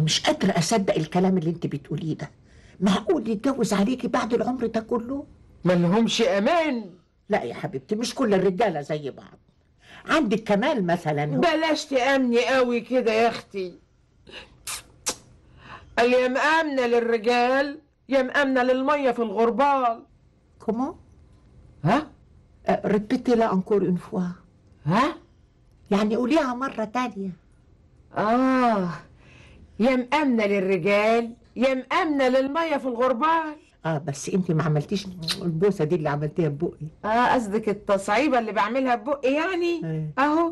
مش قادرة أصدق الكلام اللي أنت بتقوليه ده معقول يتجوز عليكي بعد العمر ده كله؟ ملهمش امان لا يا حبيبتي مش كل الرجالة زي بعض عندك كمال مثلا بلاش تأمني قوي كده يا اختي قال يا مأمنة للرجال يا مأمنة للمية في الغربال كومون ها ريبيتي لا انكور اون فوا ها يعني قوليها مرة تانية اه يا مأمنة للرجال يا مأمنة للمية في الغربال اه بس انت ما عملتيش البوسة دي اللي عملتيها ببقي اه قصدك التصعيبة اللي بعملها ببقي يعني أيوة. اهو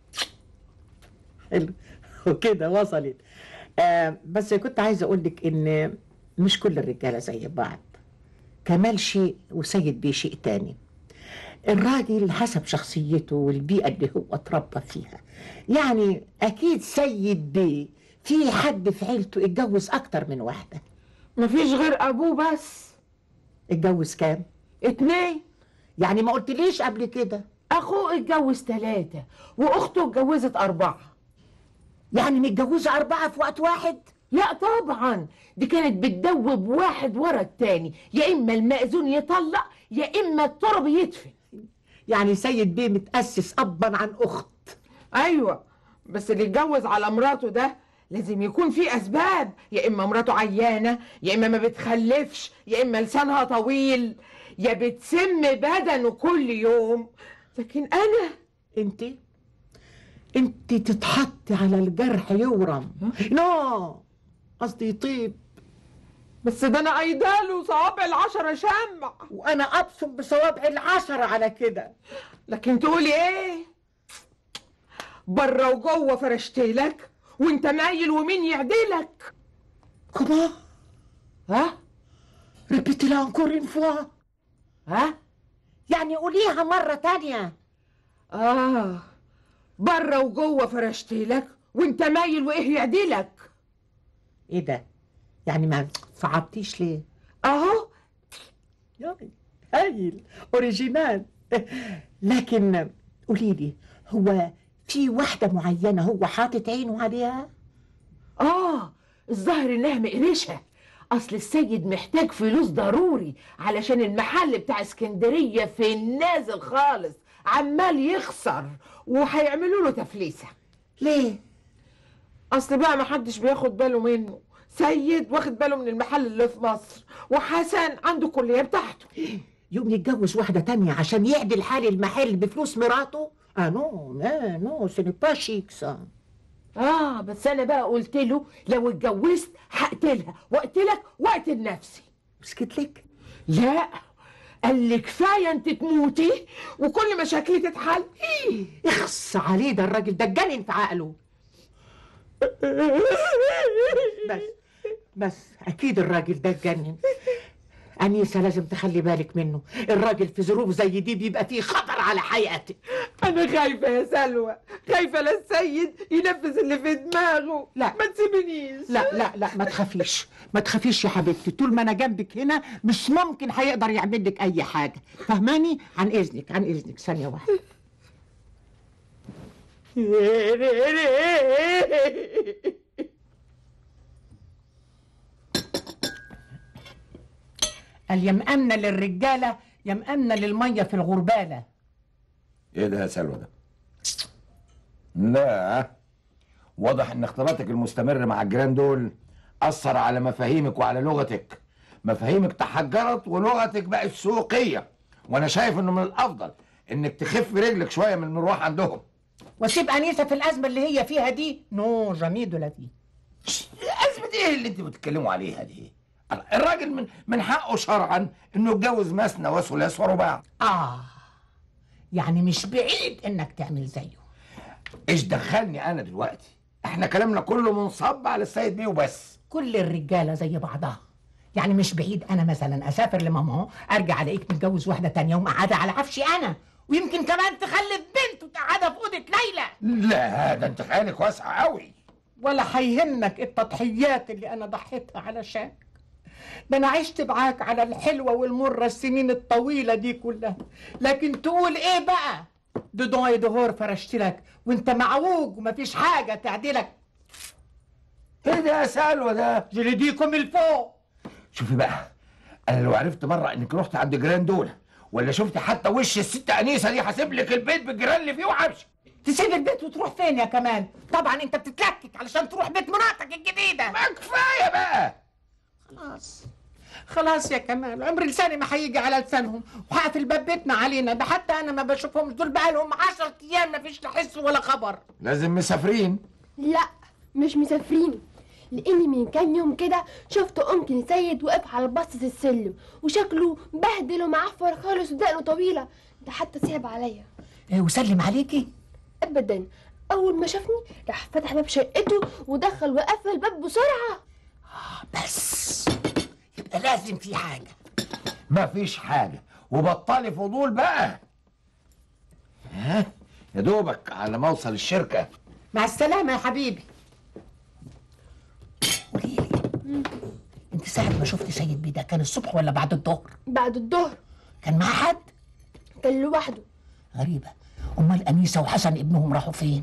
حلو وكده وصلت آه بس كنت عايزه اقول لك ان مش كل الرجاله زي بعض كمال شيء وسيد بيه شيء تاني الراجل حسب شخصيته والبيئة اللي هو اتربى فيها يعني أكيد سيد بيه في حد في عيلته اتجوز أكتر من واحدة مفيش غير ابوه بس اتجوز كام؟ اتنين يعني ما قلتليش قبل كده اخوه اتجوز تلاتة واخته اتجوزت اربعة يعني متجوزة أربعة في وقت واحد؟ لا طبعا دي كانت بتدوب واحد ورا التاني يا اما المأذون يطلق يا اما الترب يدفن يعني سيد بيه متأسس أبا عن أخت ايوه بس اللي اتجوز على مراته ده لازم يكون في اسباب يا اما مراته عيانه يا اما ما بتخلفش يا اما لسانها طويل يا بتسم بدنه كل يوم لكن انا انت انت تتحطي على الجرح يورم نو قصدي يطيب بس ده انا ايداله صوابع العشرة شمع وانا ابصم بصوابع العشرة على كده لكن تقولي ايه بره وجوه فرشتلك وانت مايل ومين يعدلك كما ها ريبيتي لا انكور اون فوا ها يعني قوليها مرة تانية اه بره وجوه فرشتلك وانت مايل وايه يعدلك ايه ده يعني ما صعبتيش ليه اهو يعني هايل اوريجينال لكن قولي لي هو في واحدة معينة هو حاطط عينه عليها اه الظاهر انها مقرشة اصل السيد محتاج فلوس ضروري علشان المحل بتاع اسكندرية في النازل خالص عمال يخسر وهيعملوا له تفليسة ليه اصل بقى محدش بياخد باله منه سيد واخد باله من المحل اللي في مصر وحسن عنده كلية بتاعته يوم يتجوز واحدة تانية عشان يعدل حال المحل بفلوس مراته اه نو لا نو سي با شيك سا اه بس انا بقى قلت له لو اتجوزت هقتلها واقتلك واقتل نفسي مسكت لك لا قال لي كفايه انت تموتي وكل مشاكلي تتحل اخص عليه ده الراجل ده اتجنن في عقله بس بس اكيد الراجل ده اتجنن أنيسة لازم تخلي بالك منه الراجل في ظروف زي دي بيبقى فيه خطر على حياتك انا خايفه يا سلوى خايفه لا السيد ينفذ اللي في دماغه لا. ما تسيبنيش لا لا لا ما تخافيش ما تخافيش يا حبيبتي طول ما انا جنبك هنا مش ممكن هيقدر يعمل لك اي حاجه فهماني عن اذنك عن اذنك ثانيه واحده قال يا مأمنة للرجالة يا مأمنة للمية في الغربالة ايه ده يا سلوى ده لا واضح ان اختلاطك المستمر مع الجيران دول اثر على مفاهيمك وعلى لغتك مفاهيمك تحجرت ولغتك بقت سوقيه وانا شايف انه من الافضل انك تخف رجلك شويه من المروح عندهم واسيب أنيسة في الأزمة اللي هي فيها دي نو جامي دو لا في ازمه ايه اللي انتوا بتتكلموا عليها دي الراجل من من حقه شرعا انه يتجوز مثنى وثلاث ورباع آه يعني مش بعيد إنك تعمل زيه ايش دخلني انا دلوقتي احنا كلامنا كله منصب على السيد بيه وبس كل الرجالة زي بعضها يعني مش بعيد أنا مثلا أسافر لماما أرجع ألاقيك متجوز واحدة تانية ومقعدة على عفشي أنا ويمكن كمان تخلف بنت وتقعدها في أوضة ليلى لا ده انت خيالك واسع قوي ولا هيهمك التضحيات اللي أنا ضحيتها علشانك ده أنا عشت معاك على الحلوة والمرة السنين الطويلة دي كلها لكن تقول إيه بقى دودون دهور فرشت لك وانت معوج ومفيش حاجة تعدلك ايه ده يا سلوى ده جلديكم الفوق شوفي بقى انا لو عرفت مره انك رحت عند جيران دول ولا شفت حتى وش الست انيسه دي هسيب لك البيت بالجيران اللي فيه وهمشي تسيب البيت وتروح فين يا كمان طبعا انت بتتلكك علشان تروح بيت مراتك الجديده ما كفايه بقى خلاص خلاص يا كمال عمر لساني ما هيجي على لسانهم وهقفل باب بيتنا علينا ده حتى انا ما بشوفهمش دول بقى لهم 10 ايام ما فيش لا حس ولا خبر لازم مسافرين لا مش مسافرين لاني من كام يوم كده شفت انكل سيد واقف على بسطة السلم وشكله بهدل ومعفر خالص ودقنه طويلة ده حتى صعب عليا إيه وسلم عليكي ابدا اول ما شافني راح فتح باب شقته ودخل وقفل الباب بسرعة بس يبقى لازم في حاجه مفيش حاجه وبطلي فضول بقى ها يا دوبك على ما اوصل الشركه مع السلامه يا حبيبي قولي لي انت ساعه ما شفت سيد بيه ده كان الصبح ولا بعد الظهر بعد الظهر كان معاه حد كان لوحده غريبه امال انيسه وحسن ابنهم راحوا فين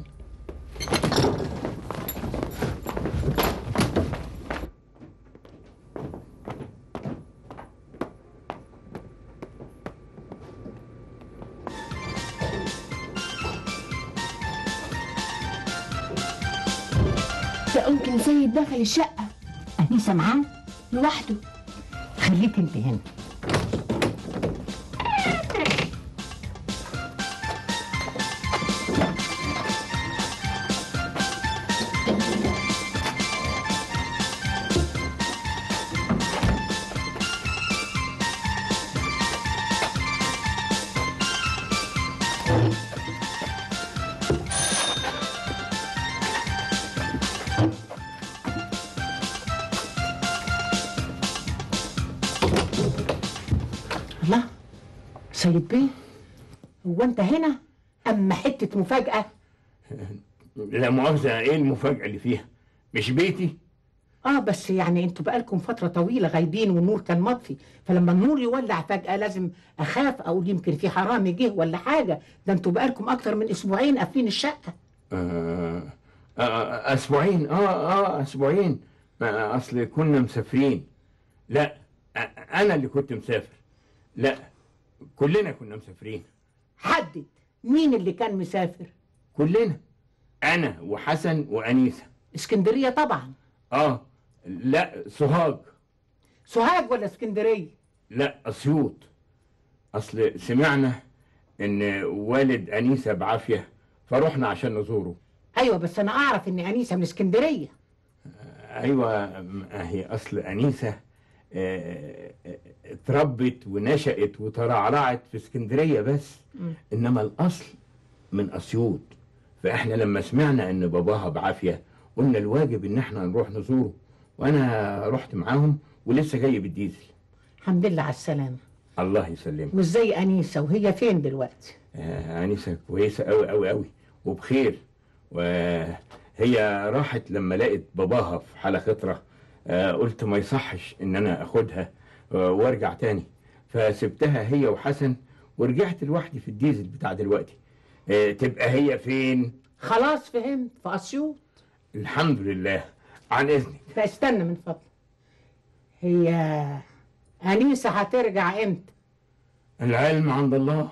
ده انكل سيد دخل الشقة انيسه معاه لوحده خليك انت هنا الله سيد بيه هو انت هنا اما حته مفاجاه لا مؤاخذة ايه المفاجأة اللي فيها؟ مش بيتي؟ اه بس يعني انتوا بقالكم فتره طويله غايبين والنور كان مطفي فلما النور يولع فجاه لازم اخاف اقول يمكن في حرامي جه ولا حاجه ده انتوا بقالكم اكتر من اسبوعين قافلين الشقه آه آه اسبوعين اه اه اسبوعين ما اصل كنا مسافرين لا آه انا اللي كنت مسافر لا كلنا كنا مسافرين حدد مين اللي كان مسافر كلنا انا وحسن وانيسه اسكندريه طبعا اه لا سوهاج سوهاج ولا اسكندريه لا اسيوط اصل سمعنا ان والد انيسه بعافيه فروحنا عشان نزوره ايوه بس انا اعرف ان انيسه من اسكندريه ايوه ما هي اصل انيسه آه، آه، اتربت ونشأت وترعرعت في اسكندريه بس انما الاصل من اسيوط فاحنا لما سمعنا ان باباها بعافيه قلنا الواجب ان احنا نروح نزوره وانا رحت معاهم ولسه جاي بالديزل الحمد لله على السلامه الله يسلمك مش زي انيسه وهي فين دلوقتي آه، انسه كويسه قوي قوي قوي وبخير وهي راحت لما لقت باباها في حاله خطره آه، قلت ما يصحش ان انا اخدها آه، وارجع تاني فسبتها هي وحسن ورجعت لوحدي في الديزل بتاع دلوقتي آه، تبقى هي فين خلاص فهمت في اسيوط الحمد لله عن اذنك فاستنى من فضلك هي أنيسة هترجع امتى؟ العلم عند الله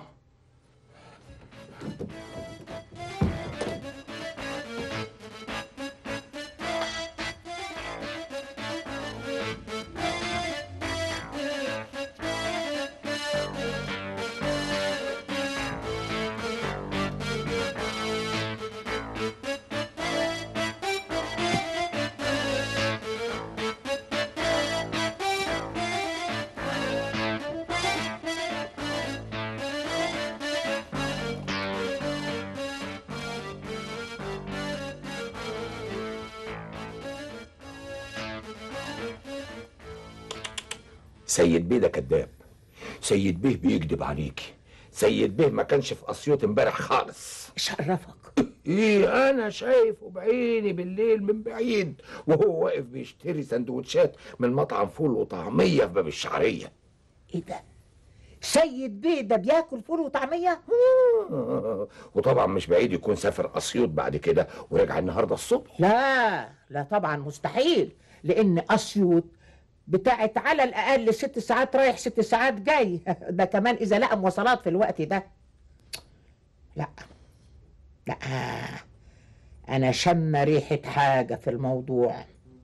سيد بيه ده كذاب سيد بيه بيكذب عليكي سيد بيه ما كانش في اسيوط امبارح خالص شرفك ايه انا شايفه بعيني بالليل من بعيد وهو واقف بيشتري سندوتشات من مطعم فول وطعميه في باب الشعريه ايه ده؟ سيد بيه ده بياكل فول وطعميه وطبعا مش بعيد يكون سافر اسيوط بعد كده ورجع النهارده الصبح لا لا طبعا مستحيل لان اسيوط بتاعت على الاقل ست ساعات رايح ست ساعات جاي ده كمان اذا لقى مواصلات في الوقت ده لا لا انا شم ريحه حاجه في الموضوع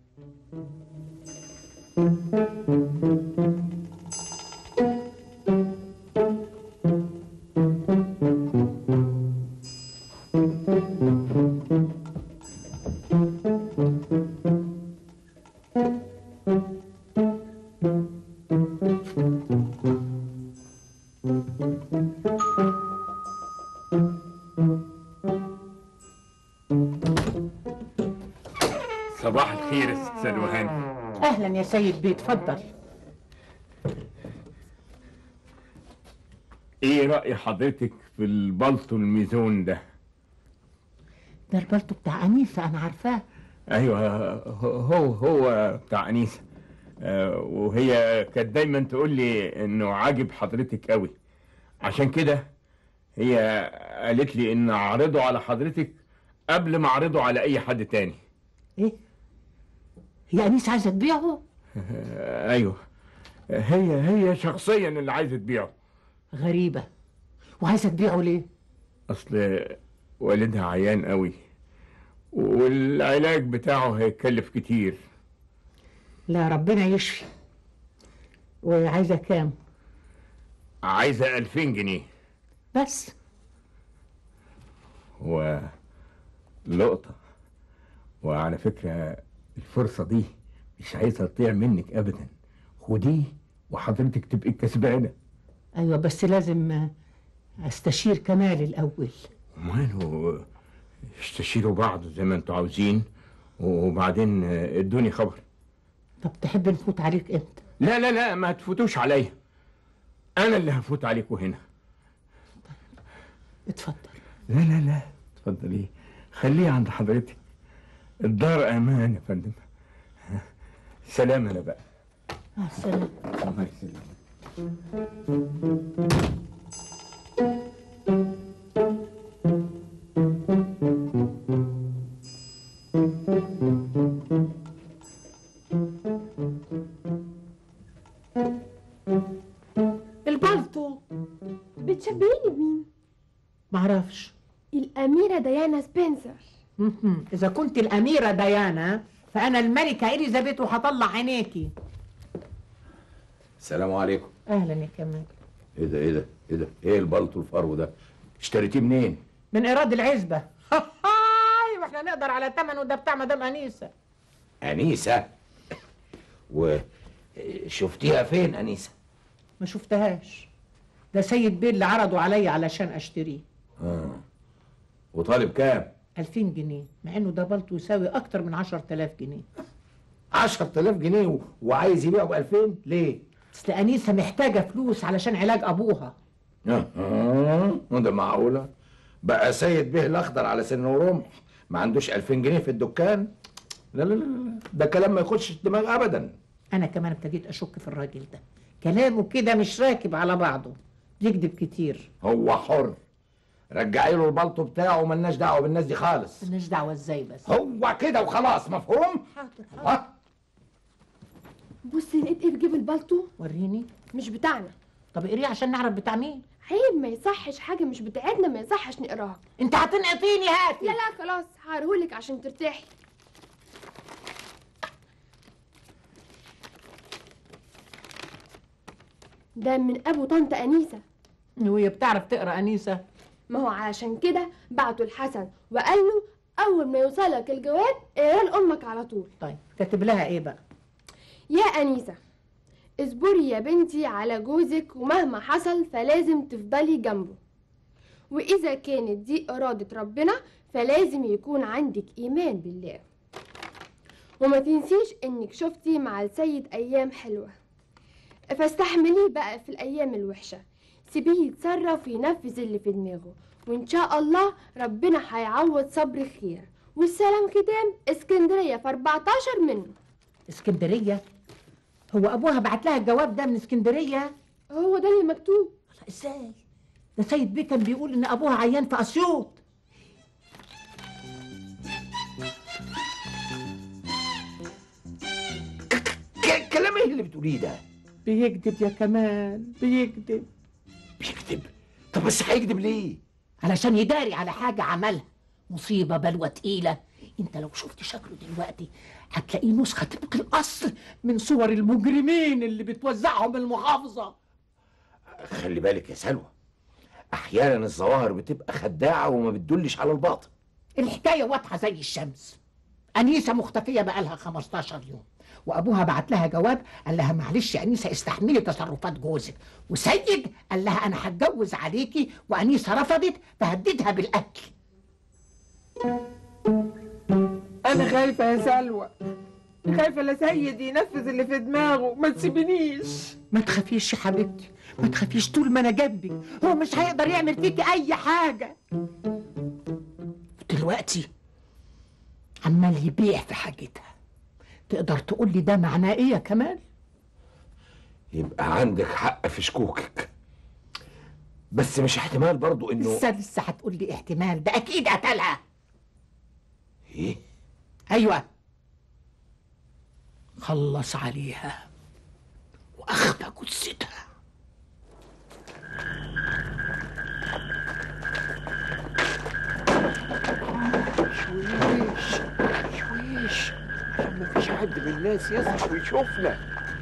صباح الخير يا ست سلوهان اهلا يا سيد بيه اتفضل ايه رأي حضرتك في البلطو الميزون ده ده البلطو بتاع انيسه انا عارفاه ايوه هو هو بتاع انيسه آه، وهي كانت دايما تقول لي انه عاجب حضرتك قوي عشان كده هي قالت لي ان اعرضه على حضرتك قبل ما اعرضه على اي حد تاني ايه هي انيسه عايزه تبيعه آه، ايوه هي هي شخصيا اللي عايزه تبيعه غريبه وعايزه تبيعه ليه اصل والدها عيان قوي والعلاج بتاعه هيكلف كتير لا ربنا يشفي وعايزه كام عايزه 2000 جنيه بس هو لقطة وعلى فكرة الفرصة دي مش عايزها تضيع منك أبدا خديه وحضرتك تبقي كسبانة ايوه بس لازم استشير كمال الاول وماله استشيروا بعض زي ما انتوا عاوزين وبعدين ادوني خبر طب تحب نفوت عليك امتى لا لا لا ما تفوتوش عليا أنا اللي هفوت عليكم هنا اتفضل لا لا لا اتفضلي خليه عند حضرتك الدار امان يا فندم سلام انا بقى مع السلامه الله يسلمك البلطو بتشبهيني بمين معرفش الأميرة ديانا سبنسر مهم. اذا كنت الاميره ديانا فانا الملكه اليزابيث وهطلع عينيكي السلام عليكم اهلا يا كمال ايه ده ايه ده ايه ده ايه البلطو الفرو ده اشتريتيه منين من ايراد العزبه هاي واحنا نقدر على ثمنه ده بتاع مدام انيسه انيسه و شفتيها فين انيسه ما شفتهاش ده سيد بيه اللي عرضوا عليا علشان اشتريه اه وطالب كام 2000 جنيه مع انه ده بلطو يساوي اكتر من 10000 جنيه 10000 جنيه و... وعايز يبيعه ب 2000 ليه اصل انيسه محتاجه فلوس علشان علاج ابوها اه اه وده معقوله بقى سيد به الاخضر على سن ورمح ما عندوش 2000 جنيه في الدكان لا لا لا لا ده كلام ما يخش الدماغ ابدا انا كمان ابتديت اشك في الراجل ده كلامه كده مش راكب على بعضه بيكذب كتير هو حر رجعي له البلطو بتاعه وملناش دعوه بالناس دي خالص مالناش دعوه ازاي بس هو كده وخلاص مفهوم حاضر حاضر ها بصي لقيت ايه في جيب البلطو وريني مش بتاعنا طب اقريه عشان نعرف بتاع مين عيب ما يصحش حاجة مش بتاعتنا ما يصحش نقراها انت هتنقطيني هاتي لا لا خلاص هوريهولك عشان ترتاحي ده من ابو طنط انيسه وهي بتعرف تقرا انيسه ما هو علشان كده بعته الحسن وقال له اول ما يوصلك الجواب اقراه لامك على طول طيب كاتب لها ايه بقى يا انيسه اصبري يا بنتي على جوزك ومهما حصل فلازم تفضلي جنبه واذا كانت دي اراده ربنا فلازم يكون عندك ايمان بالله وما تنسيش انك شفتي مع السيد ايام حلوه فاستحمليه بقى في الايام الوحشه سيبيه يتصرف وينفذ اللي في دماغه وان شاء الله ربنا هيعوض صبر خير والسلام ختام اسكندريه في 14 منه اسكندريه هو ابوها بعت لها الجواب ده من اسكندريه هو ده اللي مكتوب ازاي ده سيد بيه كان بيقول ان ابوها عيان في اسيوط ك- كلام ايه اللي بتقوليه ده بيكذب يا كمال بيكذب بيكذب طب بس هيكذب ليه علشان يداري على حاجة عملها مصيبة بلوى تقيلة انت لو شفت شكله دلوقتي هتلاقيه نسخة طبق الأصل من صور المجرمين اللي بتوزعهم المحافظة خلي بالك يا سلوى احيانا الظواهر بتبقى خداعه وما بتدلش على الباطن الحكاية واضحة زي الشمس أنيسة مختفية بقالها 15 يوم وأبوها بعت لها جواب قال لها معلش يا أنيسة استحملي تصرفات جوزك وسيد قال لها أنا هتجوز عليكي وأنيسة رفضت فهددها بالقتل انا خايفه يا سلوى خايفه لا سيد ينفذ اللي في دماغه ما تسيبنيش ما تخافيش يا حبيبتي ما تخافيش طول ما انا جنبك هو مش هيقدر يعمل فيكي اي حاجه دلوقتي عمال يبيع في حاجتها تقدر تقول لي ده معناه ايه يا كمال يبقى عندك حق في شكوكك بس مش احتمال برضو انه لسه لسه هتقول لي احتمال ده اكيد قتلها ايه ايوه خلص عليها واخفى جثتها شويش شويش عشان ما فيش حد من الناس يصحى ويشوفنا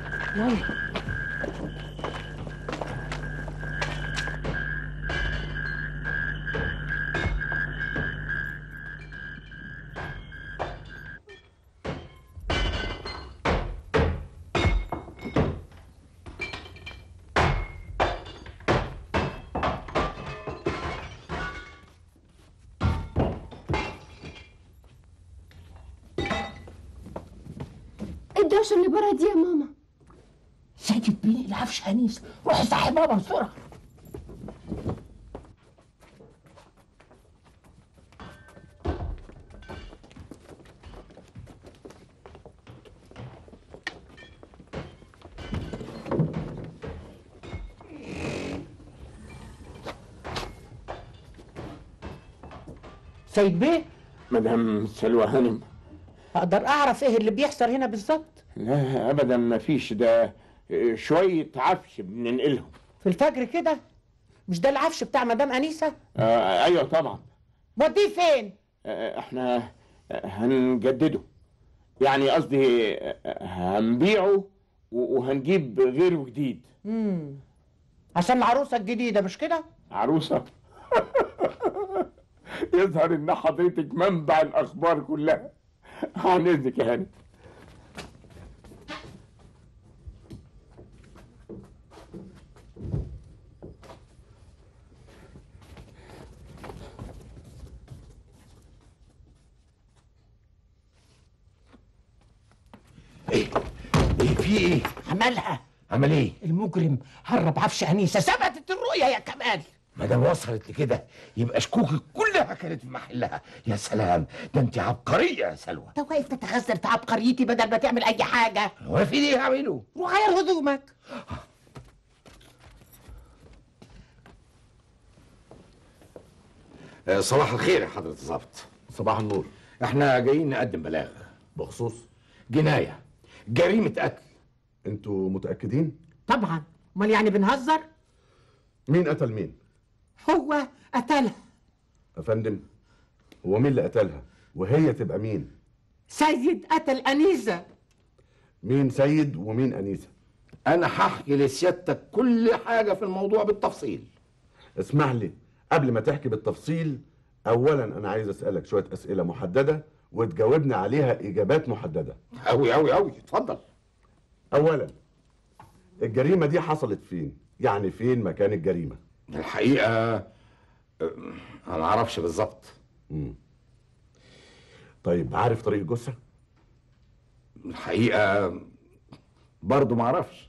ايه الدوشه اللي بره دي يا ماما سيد بيه العفش انيس روح صحي بابا بسرعه سيد بيه مدام سلوى هانم اقدر اعرف ايه اللي بيحصل هنا بالظبط لا ابدا ما فيش ده شويه عفش بننقلهم في الفجر كده مش ده العفش بتاع مدام انيسه آه ايوه طبعا وديه فين آه احنا هنجدده يعني قصدي آه، هنبيعه و- وهنجيب غيره جديد امم عشان العروسه الجديده مش كده عروسه يظهر ان حضرتك منبع الاخبار كلها عن اذنك يا هاني ايه ايه في ايه عملها عمل ايه المجرم هرب عفش انيسه ثبتت الرؤيه يا كمال ما دام وصلت لكده يبقى شكوكك كلها كانت في محلها يا سلام ده انت عبقريه يا سلوى انت واقف تتغزل في عبقريتي بدل ما تعمل اي حاجه هو في ايه اعمله روح غير هدومك آه، صباح الخير يا حضرة الظابط صباح النور احنا جايين نقدم بلاغ بخصوص جناية جريمة قتل انتوا متأكدين طبعا امال يعني بنهزر مين قتل مين هو قتلها يا فندم هو مين اللي قتلها وهي تبقى مين سيد قتل انيسه مين سيد ومين أنيسة انا هحكي لسيادتك كل حاجة في الموضوع بالتفصيل اسمح لي قبل ما تحكي بالتفصيل أولا أنا عايز أسألك شوية أسئلة محددة وتجاوبني عليها إجابات محددة اوي اوي اوي اتفضل أولا الجريمة دي حصلت فين يعني فين مكان الجريمة الحقيقة آه، انا ما اعرفش بالظبط مم. طيب عارف طريق الجثة الحقيقة برضو ما اعرفش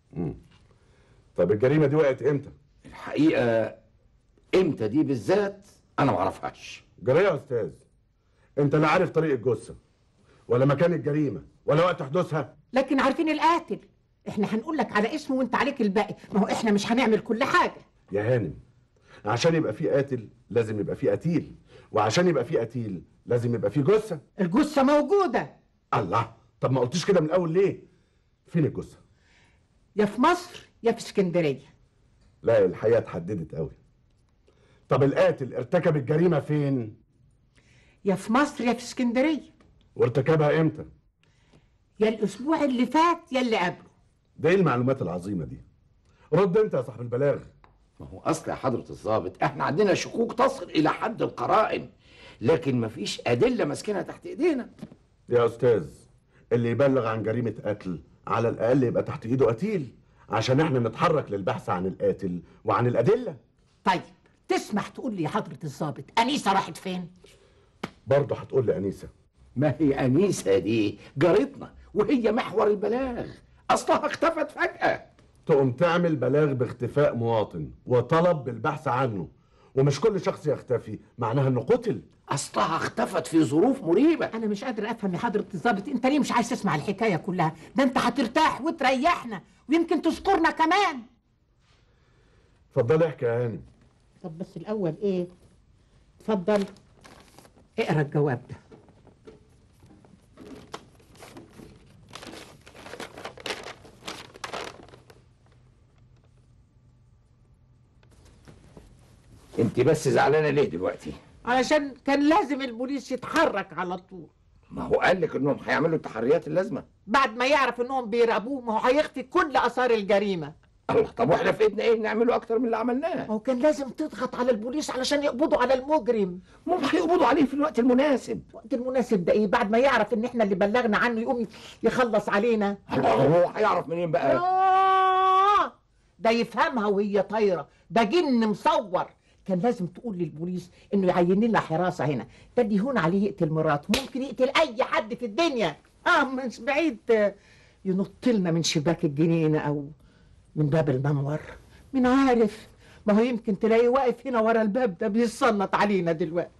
طب الجريمة دي وقعت إمتى الحقيقة امتى دي بالذات انا ما اعرفهاش جرى يا أستاذ أنت لا عارف طريق الجثة ولا مكان الجريمة ولا وقت حدوثها لكن عارفين القاتل احنا هنقول لك على اسمه وانت عليك الباقي ما هو احنا مش هنعمل كل حاجه يا هانم عشان يبقى في قاتل لازم يبقى في قتيل وعشان يبقى في قتيل لازم يبقى في جثه الجثة موجودة الله طب ما قلتيش كده من الاول ليه فين الجثه يا في مصر يا في اسكندرية لا الحقيقه اتحددت قوي طب القاتل ارتكب الجريمه فين يا في مصر يا في اسكندرية وارتكبها امتى يا الأسبوع اللي فات يا اللي قبله ده ايه المعلومات العظيمه دي رد انت يا صاحب البلاغ ما هو اصل يا حضرة الضابط احنا عندنا شكوك تصل الى حد القرائن لكن مفيش ادلة ماسكينها تحت ايدينا يا استاذ اللي يبلغ عن جريمه قتل على الاقل يبقى تحت ايده قتيل عشان احنا نتحرك للبحث عن القاتل وعن الادله طيب تسمح تقول لي يا حضرة الضابط أنيسة راحت فين؟ برضه هتقول لي انيسه ما هي انيسة دي جارتنا وهي محور البلاغ اصلها اختفت فجأة تقوم تعمل بلاغ باختفاء مواطن وطلب بالبحث عنه ومش كل شخص يختفي معناها انه قتل اصلها اختفت في ظروف مريبة أنا مش قادر أفهم يا حضرة الضابط أنت ليه مش عايز تسمع الحكاية كلها؟ ده أنت هترتاح وتريحنا ويمكن تشكرنا كمان اتفضلي احكي يا هانم طب بس الأول إيه؟ اتفضل اقرا الجواب ده انت بس زعلانة ليه دلوقتي علشان كان لازم البوليس يتحرك على طول ما هو قال لك انهم هيعملوا التحريات اللازمة بعد ما يعرف انهم بيراقبوه ما هو هيخفي كل اثار الجريمه الله طب واحنا في ايدنا ايه نعمله اكتر من اللي عملناه ما هو كان لازم تضغط على البوليس علشان يقبضوا على المجرم ما هم هيقبضوا عليه في الوقت المناسب الوقت المناسب ده ايه بعد ما يعرف ان احنا اللي بلغنا عنه يقوم يخلص علينا الله هو هيعرف منين بقى آه ده يفهمها وهي طايره ده جن مصور كان لازم تقول للبوليس انه يعين لنا حراسه هنا ده بيهون عليه يقتل مراته ممكن يقتل اي حد في الدنيا اه مش بعيد آه، ينط لنا من شباك الجنينه او من باب المنور من عارف ما هو يمكن تلاقيه واقف هنا ورا الباب ده بيصنط علينا دلوقتي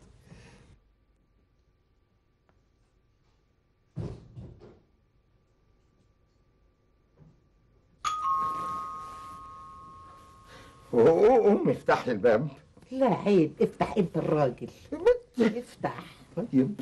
قوم افتح لي الباب لا عيب افتح انت الراجل افتح طيب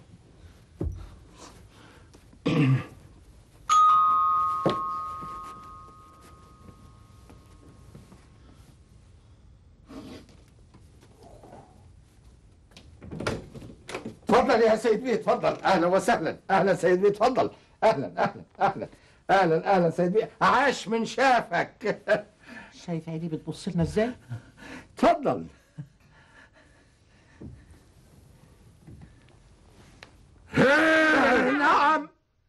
اتفضل يا سيد بيه اتفضل اهلا وسهلا اهلا سيد بيه اتفضل اهلا اهلا اهلا اهلا اهلا سيد بيه عاش من شافك شايف عيني بتبص لنا ازاي اتفضل نعم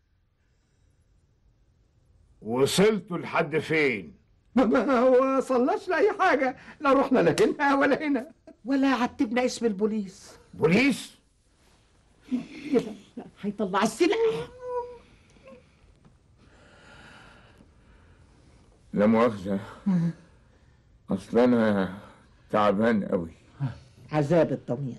وصلتوا لحد فين ما- ما وصلناش لاي حاجه لا رحنا لا هنا ولا هنا ولا عتبنا اسم البوليس بوليس كده لا، هيطلع السلاح لا مؤاخذة أصل أنا تعبان قوي عذاب الضمير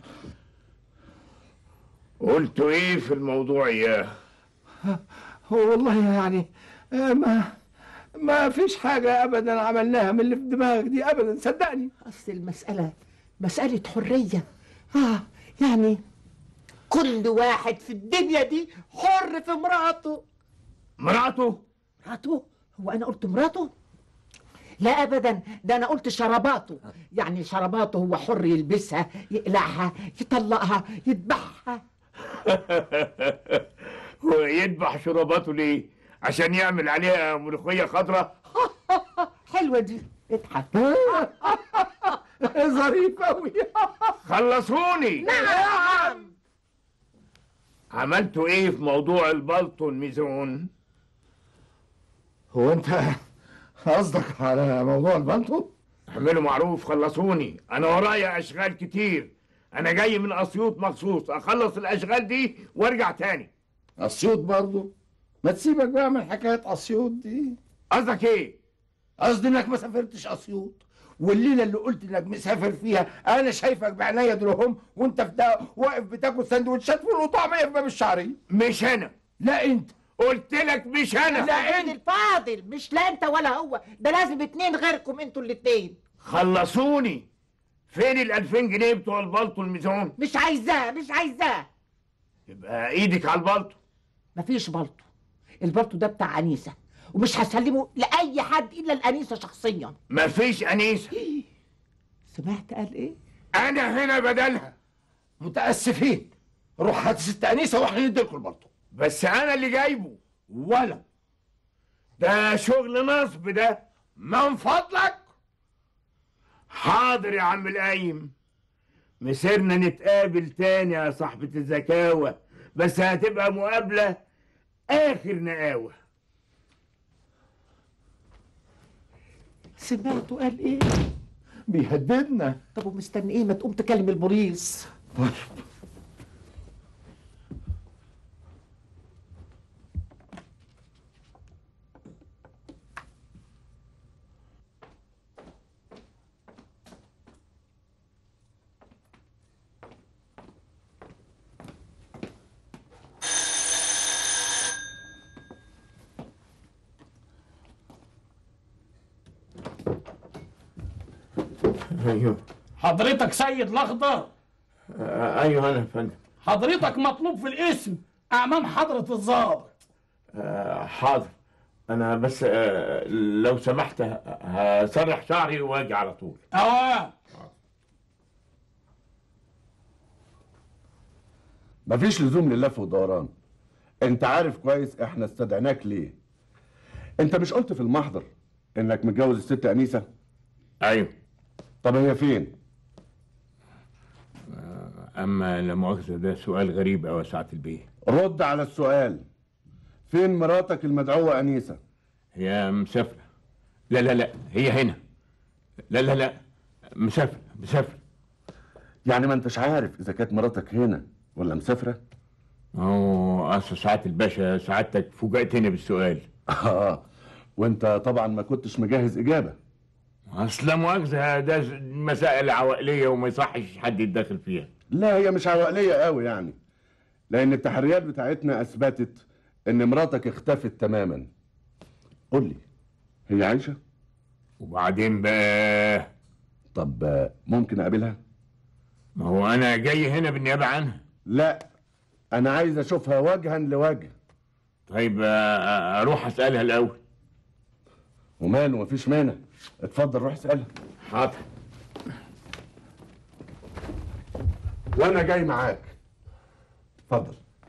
قلتوا إيه في الموضوع إياه هو والله يعني آه، ما ما فيش حاجه ابدا عملناها من اللي في دماغك دي ابدا صدقني اصل المسألة مسألة حرية اه يعني كل واحد في الدنيا دي حر في مراته مراته مراته هو انا قلت مراته لا ابدا ده انا قلت شراباته يعني شراباته هو حر يلبسها يقلعها يطلقها يذبحها هو يذبح شراباته ليه عشان يعمل عليها ملوخية خضراء حلوة دي اضحك ظريف قوي خلصوني نعم عملتوا ايه في موضوع البلطو الميزون هو انت قصدك على موضوع البلطو اعملوا معروف خلصوني انا ورايا اشغال كتير انا جاي من اسيوط مخصوص اخلص الاشغال دي وارجع تاني اسيوط برضو ما تسيبك بقى من حكايه اسيوط دي قصدك ايه قصدي انك ما سافرتش اسيوط والليله اللي قلت انك مسافر فيها انا شايفك بعينيا دولهم وانت في ده واقف بتاكل سندوتشات فول وطعميه في باب الشعريه مش انا لا انت قلت لك مش انا لا انت الفاضل مش لا انت ولا هو ده لازم اتنين غيركم انتوا الاتنين خلصوني فين ال 2000 جنيه بتوع البلطو الميزون مش عايزاه مش عايزاه يبقى ايدك على البلطو مفيش بلطو البلطو ده بتاع انيسه ومش هسلمه لاي حد الا الانيسه شخصيا مفيش انيسه سمعت قال ايه انا هنا بدلها متاسفين روح هات ست انيسه واحنا نديلكم البلطو بس انا اللي جايبه ولا ده شغل نصب ده من فضلك حاضر يا عم القايم مسيرنا نتقابل تاني يا صاحبة الزكاوة بس هتبقى مقابلة آخر نقاوة سمعته قال ايه بيهددنا طب ومستني ايه ما تقوم تكلم البوليس ايوه حضرتك سيد الاخضر ايوه انا يا فندم حضرتك مطلوب في الاسم امام حضرة الضابط آه، حاضر انا بس آه، لو سمحت ه- هسرح شعري واجي على طول اوام مفيش لزوم للف والدوران انت عارف كويس احنا استدعناك ليه انت مش قلت في المحضر انك متجوز الست انيسه ايوه طب هي فين اما لا مؤاخذه ده سؤال غريب قوي يا سعاده البيه رد على السؤال فين مراتك المدعوه انيسه هي مسافره لا لا لا هي هنا لا لا لا مسافره مسافره يعني ما انتش عارف اذا كانت مراتك هنا ولا مسافره هو اصل سعاده الباشا سعادتك فوجئتني بالسؤال اه وانت طبعا ما كنتش مجهز اجابه اصل لا مؤاخذه ده مسائل عوائليه وما يصحش حد يتدخل فيها لا هي مش عوائليه قوي يعني لان التحريات بتاعتنا اثبتت ان مراتك اختفت تماما قول لي هي عايشه وبعدين بقى طب آه، ممكن اقابلها ما هو انا جاي هنا بالنيابه عنها لا انا عايز اشوفها وجها لوجه طيب آه، اروح اسالها الاول وماله مفيش مانع اتفضل روح اسالها حاضر وانا جاي معاك اتفضل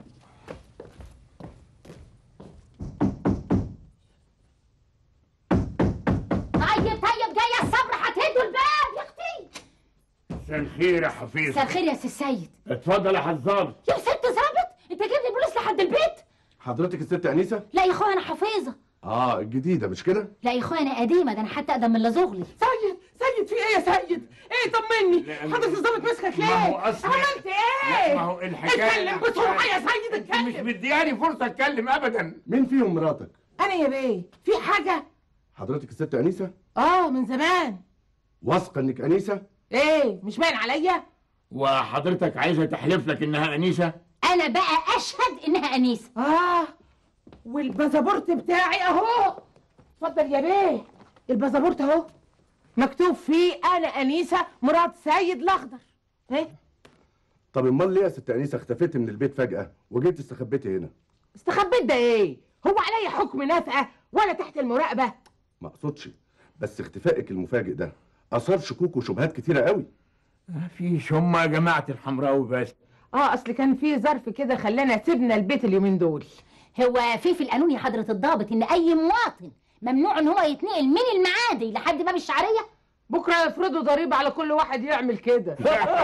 طيب طيب جايه الصبر هتهدوا الباب يا اختي مساء الخير يا حفيظ مساء الخير يا سي السيد اتفضل يا حزام يا ست ظابط انت جايب لي البوليس لحد البيت حضرتك الست انيسه لا يا اخويا انا حفيظه اه الجديده مش كده لا يا اخويا انا قديمه ده انا حتى اقدم من لزغلي سيد سيد في ايه يا سيد ايه طمني لا، حضرتك الظابط مسكك ليه ما هو أصل- عملت ايه لا، ما هو الحكاية- اتكلم بسرعه يا سيد انت مش اتكلم مدياني فرصه اتكلم ابدا مين فيهم مراتك انا يا بيه في حاجه حضرتك الست انيسه اه من زمان واثقه انك انيسه ايه مش باين عليا وحضرتك عايزه تحلف لك انها انيسه انا بقى اشهد انها انيسه اه والباسبورت بتاعي اهو اتفضل يا بيه الباسبورت اهو مكتوب فيه انا انيسه مرات سيد الاخضر ايه طب امال ليه يا ست انيسه اختفيتي من البيت فجاه وجيت استخبيتي هنا استخبيت ده ايه هو عليا حكم نافقه ولا تحت المراقبه ما اقصدش بس اختفائك المفاجئ ده اثار شكوك وشبهات كتيره قوي فيش هم جماعه الحمراوي بس اه اصل كان في ظرف كده خلانا سيبنا البيت اليومين دول هو في في القانون يا حضره الضابط ان اي مواطن ممنوع ان هو يتنقل من المعادي لحد باب الشعريه بكره يفرضوا ضريبه على كل واحد يعمل كده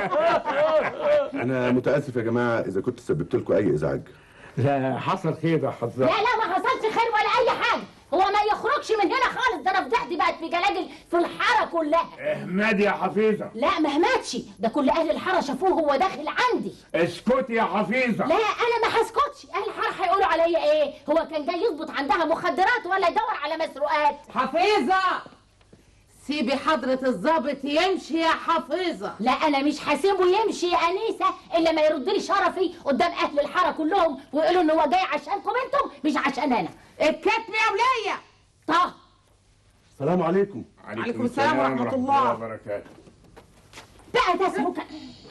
انا متاسف يا جماعه اذا كنت سببت لكم اي ازعاج لا حصل خير يا حزام لا لا ما حصلش خير ولا اي حاجه هو ما يخرجش من هنا خالص ده انا فضحتي بقت في جلاجل في الحاره كلها احمد يا حفيظه لا ما ماتش ده كل اهل الحاره شافوه هو داخل عندي اسكتي يا حفيظه لا انا ما هسكتش اهل الحاره هيقولوا عليا ايه هو كان جاي يظبط عندها مخدرات ولا يدور على مسروقات حفيظه سيبي حضرة الضابط يمشي يا حفيظة لا انا مش هسيبه يمشي يا انيسه الا ما يرد لي شرفي قدام اهل الحاره كلهم ويقولوا ان هو جاي عشانكم انتم مش عشان انا الكتم يا ولية طه السلام عليكم عليكم السلام ورحمة الله. وبركاته بقى تسمك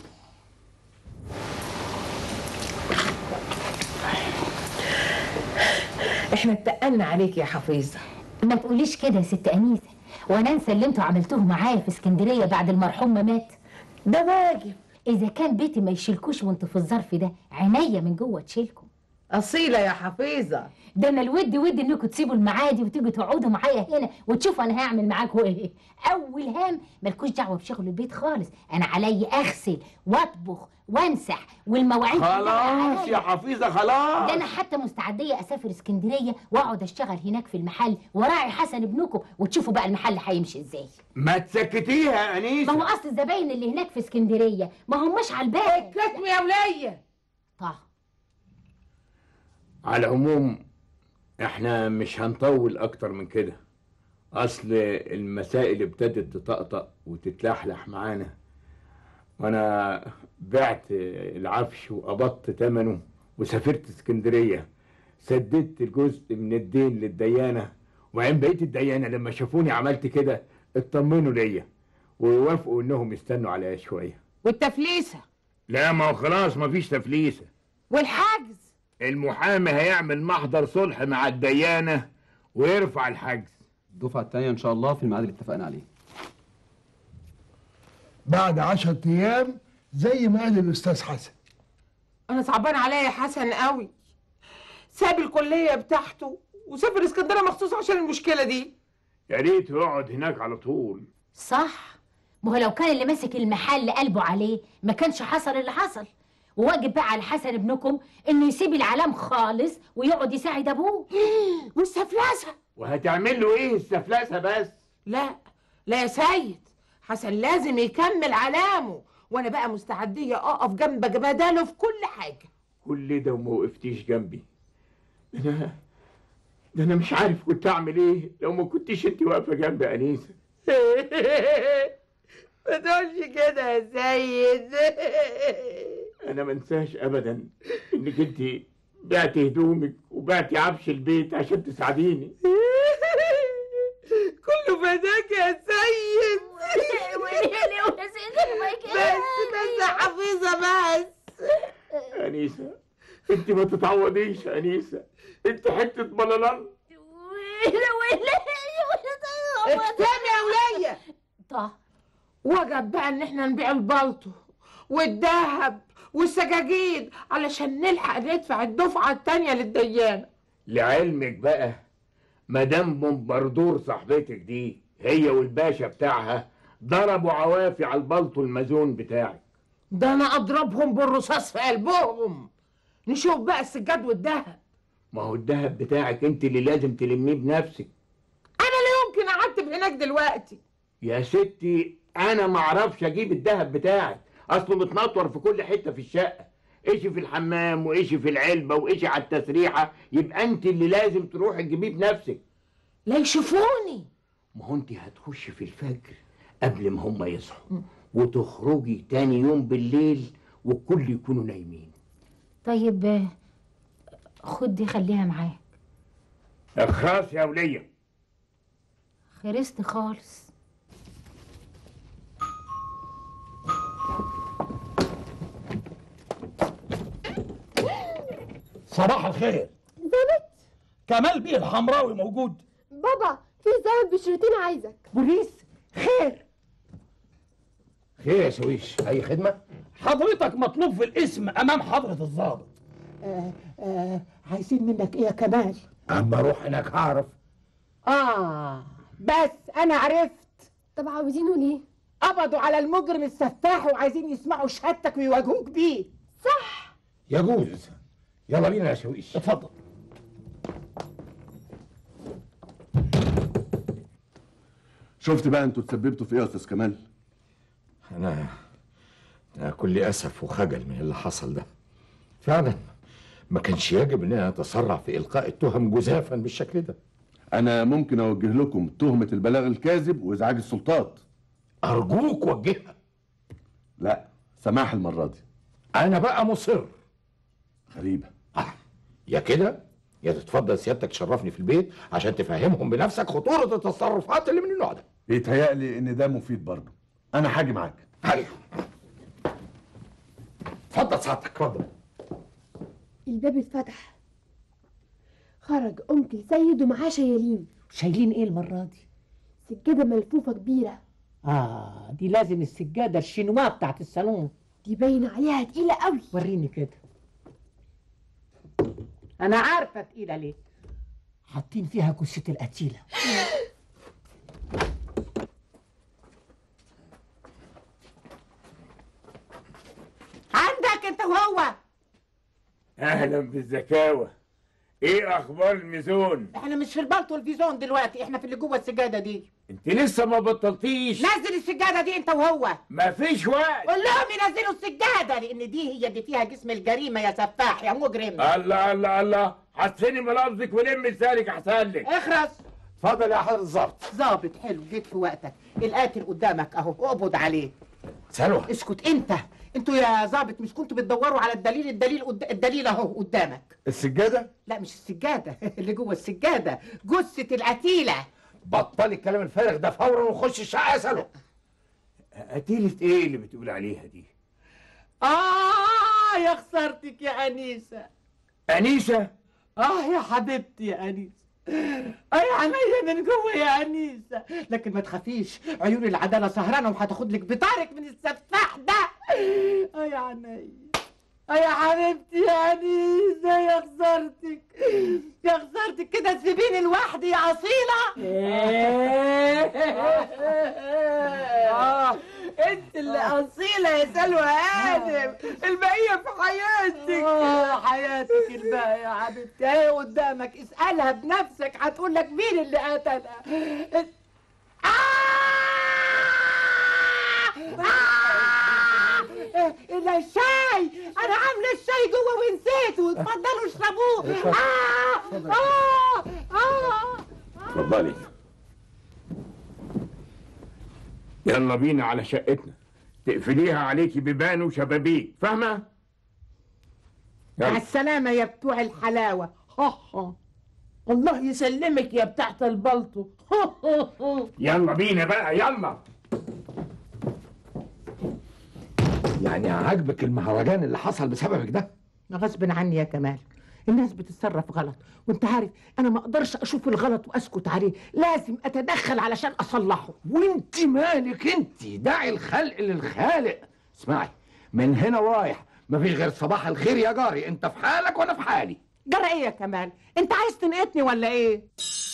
احنا اتقلنا عليك يا حفيظه ما تقوليش كده يا ست انيسه وانا انسى اللي انتوا عملتوه معايا في اسكندريه بعد المرحوم ما مات ده واجب اذا كان بيتي ما يشيلكوش وانتوا في الظرف ده عينيا من جوه تشيلكم اصيله يا حفيظه ده انا الود ود انكم تسيبوا المعادي وتيجوا تقعدوا معايا هنا وتشوفوا انا هعمل معاكم ايه اول هام مالكوش دعوه بشغل البيت خالص انا علي اغسل واطبخ وامسح والمواعين كلها خلاص عليا. يا حفيظه خلاص ده انا حتى مستعديه اسافر اسكندريه واقعد اشتغل هناك في المحل وراعي حسن ابنكم وتشوفوا بقى المحل هيمشي ازاي ما تسكتيها يا ما هو انيسه اصل الزباين اللي هناك في اسكندريه ما هماش على البال كتم يا ولية طه على العموم احنا مش هنطول اكتر من كده اصل المسائل ابتدت تطقطق وتتلحلح معانا وانا بعت العفش وقبضت ثمنه وسافرت اسكندريه سددت الجزء من الدين للديانه وعين بقيه الديانه لما شافوني عملت كده اطمنوا ليا ووافقوا انهم يستنوا عليا شويه والتفليسة لا ما هو خلاص مفيش تفليسه والحجز المحامي هيعمل محضر صلح مع الديانة ويرفع الحجز الدفعة التانية إن شاء الله في الميعاد اللي اتفقنا عليه بعد عشرة ايام زي ما قال الاستاذ حسن انا صعبان عليا يا حسن قوي ساب الكلية بتاعته وسافر اسكندرية مخصوص عشان المشكلة دي يا ريت يقعد هناك على طول صح ما هو لو كان اللي ماسك المحل قلبه عليه ما كانش حصل اللي حصل وواجب بقى على حسن ابنكم انه يسيب العلام خالص ويقعد يساعد ابوه والسفلسة وهتعمل له ايه السفلسة بس لا لا يا سيد حسن لازم يكمل علامه وانا بقى مستعدية اقف جنب بداله في كل حاجة كل ده وما وقفتيش جنبي ده انا ده انا مش عارف كنت اعمل ايه لو ما كنتش انت واقفه جنبي يا انيسه ما تقولش كده يا سيد انا ما انساش ابدا انك انت بعتي هدومك وبعتي عفش البيت عشان تساعديني كله فداك يا سيد بس بس يا حفيظة بس انيسه انت ما تتعوضيش يا انيسه انت حته بلالان اكتم يا ولية طه وجب بقى ان احنا نبيع البلطو والذهب والسجاجيد علشان نلحق ندفع الدفعة التانية للديانة لعلمك بقى مدام بومبردور صاحبتك دي هي والباشا بتاعها ضربوا عوافي على البلطو المزون بتاعك ده انا اضربهم بالرصاص في قلبهم نشوف بقى السجاد والذهب ما هو الدهب بتاعك انت اللي لازم تلميه بنفسك انا لا يمكن اعتب هناك دلوقتي يا ستي انا ما اعرفش اجيب الدهب بتاعك اصله متنطور في كل حته في الشقه ايشي في الحمام وايشي في العلبه وايشي على التسريحه يبقى انت اللي لازم تروحي تجيبيه بنفسك لا يشوفوني ما هو انت هتخشي في الفجر قبل ما هم يصحوا وتخرجي تاني يوم بالليل والكل يكونوا نايمين طيب آه، خد دي خليها معاك اخراس يا وليه خرست خالص صباح الخير زمت كمال بيه الحمراوي موجود بابا في زمت بشرتين عايزك بوليس خير خير يا سويش اي خدمه حضرتك مطلوب في الاسم امام حضرة الضابط آه آه عايزين منك ايه يا كمال اما اروح هناك هعرف اه بس انا عرفت طب عاوزينه ليه قبضوا على المجرم السفاح وعايزين يسمعوا شهادتك ويواجهوك بيه صح يجوز يلا بينا يا سويش اتفضل شفت بقى انتوا تسببتوا في ايه يا استاذ كمال انا انا كل اسف وخجل من اللي حصل ده فعلا ما كانش يجب ان انا اتسرع في القاء التهم جزافا بالشكل ده انا ممكن اوجه لكم تهمة البلاغ الكاذب وازعاج السلطات ارجوك وجهها لا سماح المرة دي انا بقى مصر غريبة آه. يا كده يا تتفضل سيادتك تشرفني في البيت عشان تفهمهم بنفسك خطورة التصرفات اللي من النوع ده يتهيألي ان ده مفيد برضه انا هاجي معاك هاي اتفضل سعادتك اتفضل الباب اتفتح خرج أنكل سيد ومعاه شيالين شايلين ايه المرة دي؟ سجادة ملفوفة كبيرة اه دي لازم السجادة الشينوا بتاعت الصالون دي باين عليها تقيلة قوي وريني كده انا عارفة تقيلة ليه حاطين فيها جثة القتيلة عندك انت وهو اهلا بالزكاوة ايه اخبار الميزون احنا مش في البلط والفيزون دلوقتي احنا في اللي جوه السجادة دي انت لسه ما بطلتيش نزل السجادة دي انت وهو مفيش وقت قول لهم ينزلوا السجادة لان دي هي اللي فيها جسم الجريمة يا سفاح يا مجرم الله الله الله حسني ملابسك ولم لسانك احسن لك اخرس اتفضل يا حضرة الظابط ظابط حلو جيت في وقتك القاتل قدامك اهو اقبض عليه سلوى اسكت انت انتوا يا ظابط مش كنتوا بتدوروا على الدليل الدليل قد... الدليل اهو قدامك السجاده لا مش السجاده اللي جوه السجاده جثه القتيله بطلي الكلام الفارغ ده فورا وخش الشقة يا سلوى قتيلة ايه اللي بتقول عليها دي اه يا خسارتك يا انيسه انيسة اه يا حبيبتي يا انيسه اه يا عينيا من جوه يا انيسه لكن ما تخافيش عيون العداله سهرانه وهتاخد لك بطارك من السفاح ده اه يا عينيا اه يا حبيبتي يا انيسه يا خسارتك يا خسارتك كده تسيبيني لوحدي يا اصيله آه انت اللي اصيله يا سلوى هانم البقيه في حياتك اه حياتك الباقية يا حبيبتي اهي قدامك اسألها بنفسك هتقول لك مين اللي قتلها آه! آه! إلا الشاي أنا عاملة الشاي جوه ونسيته اتفضلوا اشربوه آه! آه! آه! اتفضلي يلا بينا على شقتنا تقفليها عليكي بيبان وشبابيك فاهمة؟ مع يلا. السلامة يا بتوع الحلاوة الله يسلمك يا بتاعت البلطو يلا بينا بقى يلا يعني عاجبك المهرجان اللي حصل بسببك ده غصب عني يا كمال الناس بتتصرف غلط وانت عارف انا ما اقدرش اشوف الغلط واسكت عليه لازم اتدخل علشان اصلحه وانت مالك انت داعي الخلق للخالق اسمعي من هنا ورايح مفيش غير صباح الخير يا جاري انت في حالك وانا في حالي جرى ايه يا كمال انت عايز تنقتني ولا ايه